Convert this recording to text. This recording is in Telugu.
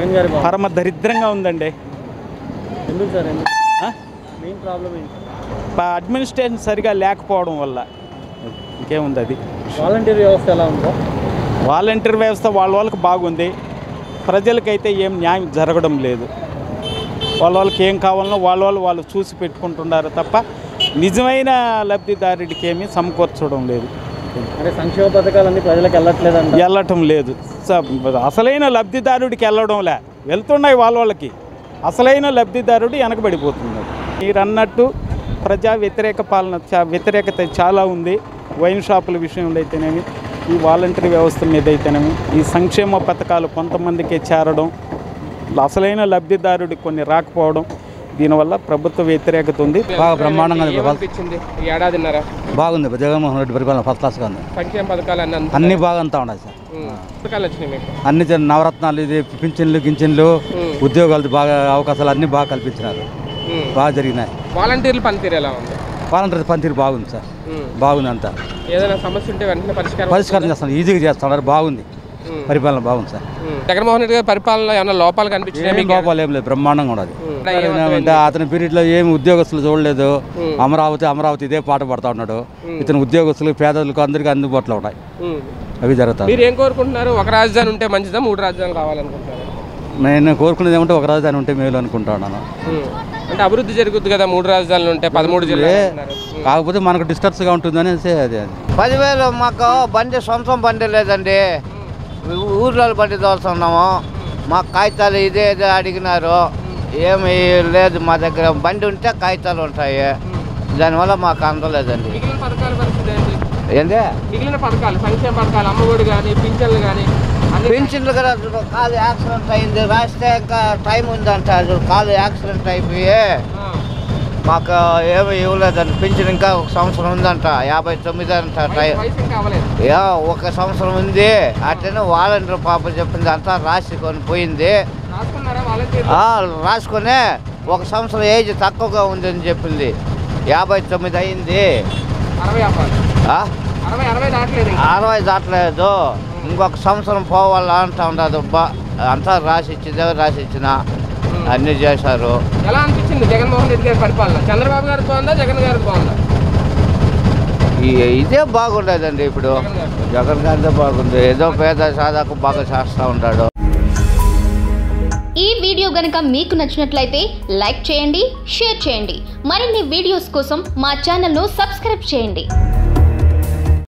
జగన్ గారి బాగుంది పరమ దరిద్రంగా ఉందండి ఎందుకు సార్ ఎందుకు ఆ? మెయిన్ ప్రాబ్లం ఏంటి ప- అడ్మినిస్ట్రేషన్ సరిగా లేకపోవడం వల్ల ఇంకేముంది అది వాలంటీర్ వ్యవస్థ ఎలా ఉందో వాలంటీర్ వ్యవస్థ వాళ్ళ వాళ్ళకి బాగుంది ప్రజలకైతే ఏం న్యాయం జరగడం లేదు వాళ్ళ వాళ్ళకి ఏం కావాలనో వాళ్ళ వాళ్ళు వాళ్ళు చూసి పెట్టుకుంటున్నారు తప్ప నిజమైన లబ్ధిదారుడికి ఏమీ సమకూర్చడం లేదు అంటే సంక్షేమ పథకాలన్నీ ప్రజలకు వెళ్ళట్లేదంట వెళ్ళటం లేదు స- అసలైన లబ్ధిదారుడికి వెళ్ళడం లే వెళ్తున్నాయి వాళ్ళ వాళ్ళకి అసలైన లబ్ధిదారుడు వెనకబడిపోతున్నాడు మీరు అన్నట్టు ప్రజా వ్యతిరేక పాలన చా- వ్యతిరేకత చాలా ఉంది వైన్ షాపుల విషయంలో అయితేనేమి ఈ వాలంటరీ వ్యవస్థ మీద అయితేనేమి ఈ సంక్షేమ పథకాలు కొంతమందికే చేరడం అసలైన లబ్ధిదారుడికి కొన్ని రాకపోవడం దీనివల్ల ప్రభుత్వ వ్యతిరేకత ఉంది బాగా బ్రహ్మాండంగా ఉంది. ఏమనిపించింది ఈ ఏడాదిన్నర బాగుంది జగన్మోహన్ రెడ్డి పరిపాలన ఫస్ట్ క్లాస్గా ఉంది సంక్షేమ పథకాలు అన్ని అందుతున్నాయి. అన్ని బాగా అంతా ఉన్నాయి సార్ ఉమ్. పథకాలు వచ్చినాయి మీకు అన్ని జన- నవరత్నాలు ఇది పింఛన్లు గింఛన్లు ఉమ్. ఉద్యోగాలు బాగా అవకాశాలు అన్ని బాగా కల్పించినారు ఉమ్. బాగా జరిగినాయి వాలంటీర్ల పనితీరు ఎలా ఉంది వాలంటీర్ పనితీరు బాగుంది సార్ ఉమ్. బాగుంది అంతా ఏదైనా సమస్య ఉంటే వెంటనే పరిష్కారం పరిష్కారం చేస్తున్నారు ఈజీగా చేస్తున్నారు బాగుంది ఉమ్. పరిపాలన బాగుంది సార్ ఉమ్. జగన్మోహన్ రెడ్డి గారి పరిపాలనలో ఏమైనా లోపాలు కనిపించినాయి ఏం మీకు లోపాలు ఏం లేదు బ్రహ్మాండంగా ఉన్నది ఉమ్. అంటే అతని పీరియడ్లో ఏమి ఉద్యోగస్తులు చూడలేదు ఉమ్. అమరావతి అమరావతి ఇదే పాట పడతా ఉన్నాడు ఇతను ఉద్యోగస్తులు పేదలకు అందరికీ అందుబాటులో ఉన్నాయి ఉమ్. అవి జరుగుతాయి మీరు ఏం కోరుకుంటున్నారు ఒక రాజధాని ఉంటే మంచిదా మూడు రాజధానులు కావాలనుకుంటున్నారు నేను కోరుకునేది ఏమంటే ఒక రాజధాని ఉంటే మేలు అనుకుంటున్నాను అంటే అభివృద్ధి జరుగుద్ది కదా మూడు రాజధానులు ఉంటే పదమూడు జిల్లాలు అంటున్నారు. ఉమ్. కాకపోతే మనకు డిస్టర్బ్స్గా ఉంటుందని అది అది పదివేలు మాకు బండి సొంతం బండి లేదండి ఊర్లో బండి తోలుతున్నాము మా కాగితాలు ఇదే ఇదే అడిగినారు ఏమి లేదు మా దగ్గర బండి ఉంటే కాగితాలు ఉంటాయి దానివల్ల మాకు అందలేదండి మిగిలిన పథకాల పరిస్థితి ఏంటి ఏంటి మిగిలిన పథకాలు సంక్షేమ పథకాలు అమ్మఒడి కానీ పింఛన్లు కానీ అన్ని పెన్షన్లు కూడా చూడు, కాలు యాక్సిడెంట్ అయింది రాస్తే ఇంకా టైం ఉందంట చూడు, కాలు యాక్సిడెంట్ అయిపోయి ఆ. మాకు ఏమి ఇవ్వలేదండి పెన్షన్ ఇంకా ఒక సంవత్సరం ఉందంట యాభై తొమ్మిది అంట టైం వయసు ఇంకా అవ్వలేదు యా ఒక సంవత్సరం ఉంది అట్లనే వాలంటీర్ పాప చెప్పింది అంతా రాసుకొని పోయింది రాసుకున్నారా వాలంటీర్ ఆ, రాసుకొని ఒక సంవత్సరం ఏజ్ తక్కువగా ఉంది అని చెప్పింది యాభై తొమ్మిది అయింది అరవై అవ్వాలి ఆ, అరవై అరవై దాటలేదు ఇంకా. అరవై దాటలేదు ఇంకొక సంవత్సరం పోవాలా అంటా ఉండదు బా అంతా రాసి ఇచ్చిందే రాసి ఇచ్చిన అన్నీ చేశారు ఎలా అనిపించింది జగన్మోహన్ రెడ్డి గారి పరిపాలన చంద్రబాబు గారికి బాగుందా జగన్ గారికి బాగుందా ఈ- ఇదే బాగుండేదండి ఇప్పుడు జగన్ గారు జగన్ గారిదే బాగుంది ఏదో పేద సాదాకు బాగా చేస్తూ ఉంటాడు ఈ వీడియో గనుక మీకు నచ్చినట్లయితే లైక్ చేయండి షేర్ చేయండి మరిన్ని వీడియోస్ కోసం మా ఛానల్ను సబ్స్క్రైబ్ చేయండి